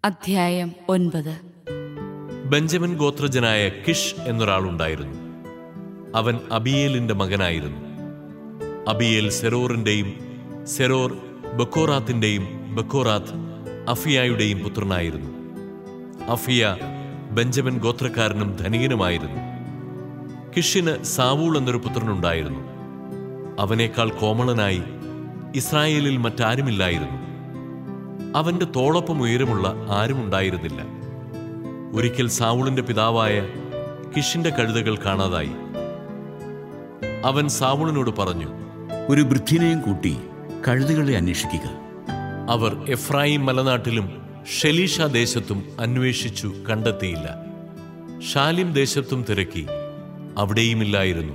അധ്യായം ഒൻപത് Benjamin ഗോത്രജനായ Kish എന്നൊരാളുണ്ടായിരുന്നു അവൻ അബിയേലിന്റെ മകനായിരുന്നു അബിയേൽ സെറോറിന്റെയും സെറോർ ബക്കോറാത്തിന്റെയും ബക്കോറാത്ത് അഫിയായുടെയും പുത്രനായിരുന്നു അഫിയ ബെഞ്ചമിൻ ഗോത്രക്കാരനും ധനികനുമായിരുന്നു കിഷിന് സാവൂൾ എന്നൊരു പുത്രനുണ്ടായിരുന്നു അവനേക്കാൾ കോമളനായി ഇസ്രായേലിൽ മറ്റാരുമില്ലായിരുന്നു അവന്റെ തോളൊപ്പം ഉയരമുള്ള ആരുമുണ്ടായിരുന്നില്ല ഒരിക്കൽ സാവൂളിന്റെ പിതാവായ കിഷിന്റെ കഴുതകൾ കാണാതായി അവൻ സാവൂളിനോട് പറഞ്ഞു ഒരു വൃദ്ധിനെയും കൂട്ടി കഴുതുകളെ അന്വേഷിക്കുക അവർ എഫ്രായിം മലനാട്ടിലും ഷെലീഷ ദേശത്തും അന്വേഷിച്ചു കണ്ടെത്തിയില്ല ഷാലിം ദേശത്തും തിരക്കി അവിടെയുമില്ലായിരുന്നു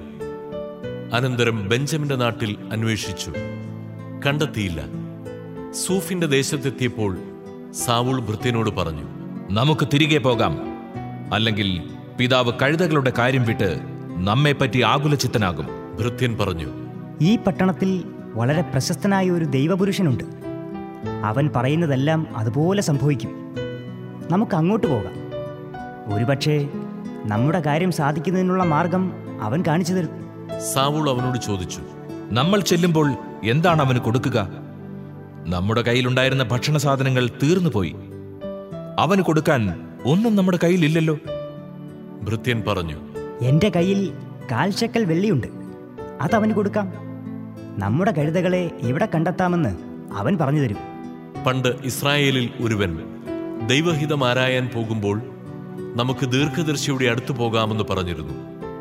അനന്തരം ബെഞ്ചമിന്റെ നാട്ടിൽ അന്വേഷിച്ചു കണ്ടെത്തിയില്ല സൂഫിന്റെ ദേശത്തെത്തിയപ്പോൾ സാവൂൾ ഭൃത്യനോട് പറഞ്ഞു നമുക്ക് തിരികെ പോകാം അല്ലെങ്കിൽ പിതാവ് കഴുതകളുടെ കാര്യം വിട്ട് നമ്മെപ്പറ്റി ആകുലചിത്തനാകും ഭൃത്യൻ പറഞ്ഞു ഈ പട്ടണത്തിൽ വളരെ പ്രശസ്തനായ ഒരു ദൈവപുരുഷനുണ്ട് അവൻ പറയുന്നതെല്ലാം അതുപോലെ സംഭവിക്കും നമുക്ക് അങ്ങോട്ട് പോകാം ഒരുപക്ഷേ നമ്മുടെ കാര്യം സാധിക്കുന്നതിനുള്ള മാർഗം അവൻ കാണിച്ചു തരും സാവൂൾ അവനോട് ചോദിച്ചു നമ്മൾ ചെല്ലുമ്പോൾ എന്താണ് അവന് കൊടുക്കുക നമ്മുടെ കയ്യിലുണ്ടായിരുന്ന ഭക്ഷണ സാധനങ്ങൾ തീർന്നുപോയി അവന് കൊടുക്കാൻ ഒന്നും നമ്മുടെ കയ്യിലില്ലല്ലോ ഭൃത്യൻ പറഞ്ഞു എൻ്റെ കയ്യിൽ കാൽ ശക്കൽ വെള്ളിയുണ്ട് അതവന് കൊടുക്കാം നമ്മുടെ കഴുതകളെ ഇവിടെ കണ്ടെത്താമെന്ന് അവൻ പറഞ്ഞു തരും പണ്ട് ഇസ്രായേലിൽ ഒരുവൻ ദൈവഹിതം ആരായാൻ പോകുമ്പോൾ നമുക്ക് ദീർഘദർശിയുടെ അടുത്തു പോകാമെന്ന് പറഞ്ഞിരുന്നു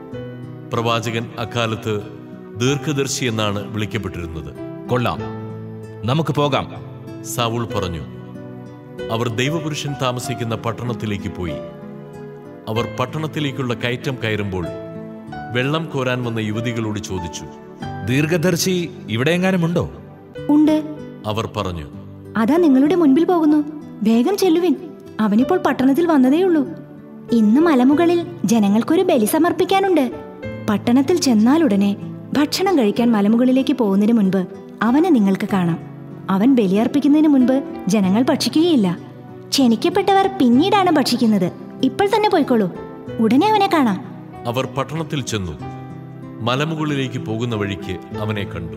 പ്രവാചകൻ അക്കാലത്ത് ദീർഘദർശി എന്നാണ് വിളിക്കപ്പെട്ടിരുന്നത് കൊള്ളാം നമുക്ക് പോകാം സാവൂൾ പറഞ്ഞു അവർ ദൈവപുരുഷൻ താമസിക്കുന്ന പട്ടണത്തിലേക്ക് പോയി അവർ പട്ടണത്തിലേക്കുള്ള കയറ്റം കയറുമ്പോൾ വെള്ളം കോരാൻ വന്ന യുവതികളോട് ചോദിച്ചു ദീർഘദർശി ഇവിടെയെങ്ങാനുമുണ്ടോ ഉണ്ട് അവർ പറഞ്ഞു അതാ നിങ്ങളുടെ മുൻപിൽ പോകുന്നു വേഗം ചെല്ലുവിൻ അവനിപ്പോൾ പട്ടണത്തിൽ വന്നതേയുള്ളൂ ഇന്ന് മലമുകളിൽ ജനങ്ങൾക്കൊരു ബലി സമർപ്പിക്കാനുണ്ട് പട്ടണത്തിൽ ചെന്നാലുടനെ ഭക്ഷണം കഴിക്കാൻ മലമുകളിലേക്ക് പോകുന്നതിന് മുൻപ് അവനെ നിങ്ങൾക്ക് കാണാം അവൻ ബലിയർപ്പിക്കുന്നതിന് മുൻപ് ജനങ്ങൾ ഭക്ഷിക്കുകയില്ല ക്ഷണിക്കപ്പെട്ടവർ പിന്നീടാണ് ഭക്ഷിക്കുന്നത് ഇപ്പോൾ തന്നെ പോയിക്കോളൂ ഉടനെ അവനെ കാണാം അവർ പട്ടണത്തിൽ ചെന്നു മലമുകളിലേക്ക് പോകുന്ന വഴിക്ക് അവനെ കണ്ടു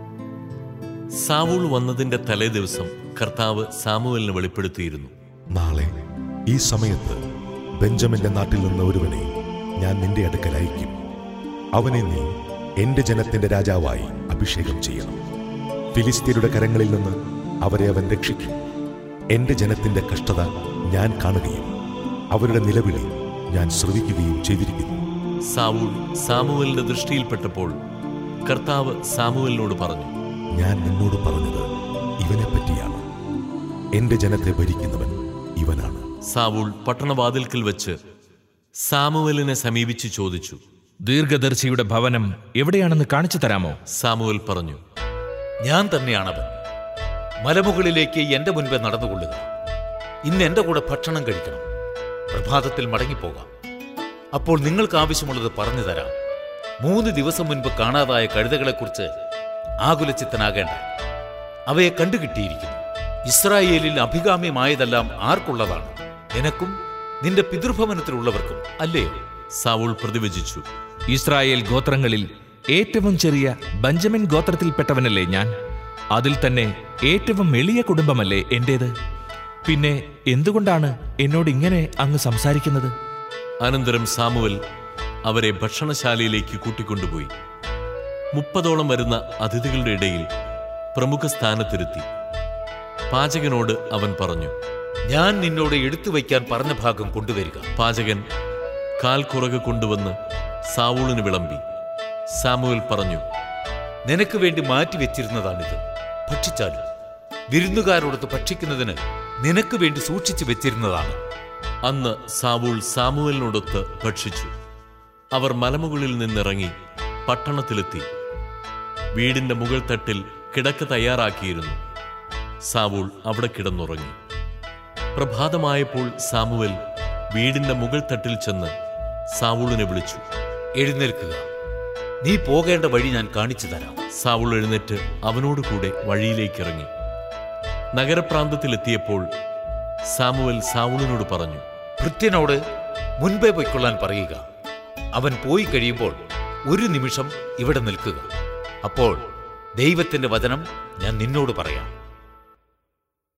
സാവൂൾ വന്നതിന്റെ തലേ ദിവസം കർത്താവ് സാമുവലിന് വെളിപ്പെടുത്തിയിരുന്നു നാളെ ഈ സമയത്ത് ബെഞ്ചമിന്റെ നാട്ടിൽ നിന്ന് ഒരുവനെ ഞാൻ നിന്റെ അടുക്കൽ അയക്കും അവനെ നീ എന്റെ ജനത്തിന്റെ രാജാവായി അഭിഷേകം ചെയ്യണം ഫിലിസ്തീനയുടെ കരങ്ങളിൽ നിന്ന് അവരെ അവൻ രക്ഷിക്കും എന്റെ ജനത്തിന്റെ കഷ്ടത ഞാൻ കാണുകയും അവരുടെ നിലവിളി ഞാൻ ശ്രവിക്കുകയും ചെയ്തിരിക്കുന്നു സാവൂൾ സാമുവലിന്റെ ദൃഷ്ടിയിൽപ്പെട്ടപ്പോൾ കർത്താവ് സാമുവലിനോട് പറഞ്ഞു ഞാൻ നിന്നോട് പറഞ്ഞത് ഇവനെ പറ്റിയാണ് എന്റെ ജനത്തെ ഭരിക്കുന്നവൻ ഇവനാണ് സാവൂൾ പട്ടണവാതിൽക്കൽ വെച്ച് സാമുവലിനെ സമീപിച്ച് ചോദിച്ചു ദീർഘദർശിയുടെ ഭവനം എവിടെയാണെന്ന് കാണിച്ചു തരാമോ സാമുവൽ പറഞ്ഞു ഞാൻ തന്നെയാണവൻ മലമുകളിലേക്ക് എന്റെ മുൻപേ നടന്നുകൊള്ളുക ഇന്ന് എന്റെ കൂടെ ഭക്ഷണം കഴിക്കണം പ്രഭാതത്തിൽ മടങ്ങിപ്പോകാം അപ്പോൾ നിങ്ങൾക്ക് ആവശ്യമുള്ളത് പറഞ്ഞു തരാം മൂന്ന് ദിവസം മുൻപ് കാണാതായ കഴുതകളെക്കുറിച്ച് ആകുലചിത്തനാകേണ്ട അവയെ കണ്ടുകിട്ടിയിരിക്കുന്നു ഇസ്രായേലിൽ അഭികാമ്യമായതെല്ലാം ആർക്കുള്ളതാണ് നിനക്കും നിന്റെ പിതൃഭവനത്തിലുള്ളവർക്കും അല്ലയോ സാവൂൾ പ്രതിവചിച്ചു ഇസ്രായേൽ ഗോത്രങ്ങളിൽ ഏറ്റവും ചെറിയ ബഞ്ചമിൻ ഗോത്രത്തിൽപ്പെട്ടവനല്ലേ ഞാൻ അതിൽ തന്നെ ഏറ്റവും എളിയ കുടുംബമല്ലേ എന്റേത് പിന്നെ എന്തുകൊണ്ടാണ് എന്നോട് ഇങ്ങനെ അങ്ങ് സംസാരിക്കുന്നത് അനന്തരം സാമുവൽ അവരെ ഭക്ഷണശാലയിലേക്ക് കൂട്ടിക്കൊണ്ടുപോയി മുപ്പതോളം വരുന്ന അതിഥികളുടെ ഇടയിൽ പ്രമുഖ സ്ഥാനത്തിരുത്തി പാചകനോട് അവൻ പറഞ്ഞു ഞാൻ നിന്നോട് എടുത്തു വയ്ക്കാൻ പറഞ്ഞ ഭാഗം കൊണ്ടുവരിക പാചകൻ കാൽ കുറക് കൊണ്ടുവന്ന് സാവൂളിന് വിളമ്പി സാമുവൽ പറഞ്ഞു നിനക്ക് വേണ്ടി മാറ്റിവെച്ചിരുന്നതാണിത് ഭക്ഷിച്ചാലും വിരുന്നുകാരോടൊത്ത് ഭക്ഷിക്കുന്നതിന് നിനക്ക് വേണ്ടി സൂക്ഷിച്ചു വെച്ചിരുന്നതാണ് അന്ന് സാവൂൾ സാമുവലിനോടൊത്ത് ഭക്ഷിച്ചു അവർ മലമുകളിൽ നിന്നിറങ്ങി പട്ടണത്തിലെത്തി വീടിന്റെ മുകൾ തട്ടിൽ കിടക്ക തയ്യാറാക്കിയിരുന്നു സാവൂൾ അവിടെ കിടന്നുറങ്ങി പ്രഭാതമായപ്പോൾ സാമുവൽ വീടിന്റെ മുകൾ തട്ടിൽ ചെന്ന് സാവൂളിനെ വിളിച്ചു എഴുന്നേൽക്കുക നീ പോകേണ്ട വഴി ഞാൻ കാണിച്ചു തരാം സാവുൾ എഴുന്നേറ്റ് അവനോട് കൂടെ വഴിയിലേക്കിറങ്ങി നഗരപ്രാന്തത്തിലെത്തിയപ്പോൾ സാമുവൽ സാവുളിനോട് പറഞ്ഞു ഭൃത്യനോട് മുൻപേ പൊയ്ക്കൊള്ളാൻ പറയുക അവൻ പോയി കഴിയുമ്പോൾ ഒരു നിമിഷം ഇവിടെ നിൽക്കുക അപ്പോൾ ദൈവത്തിന്റെ വചനം ഞാൻ നിന്നോട് പറയാം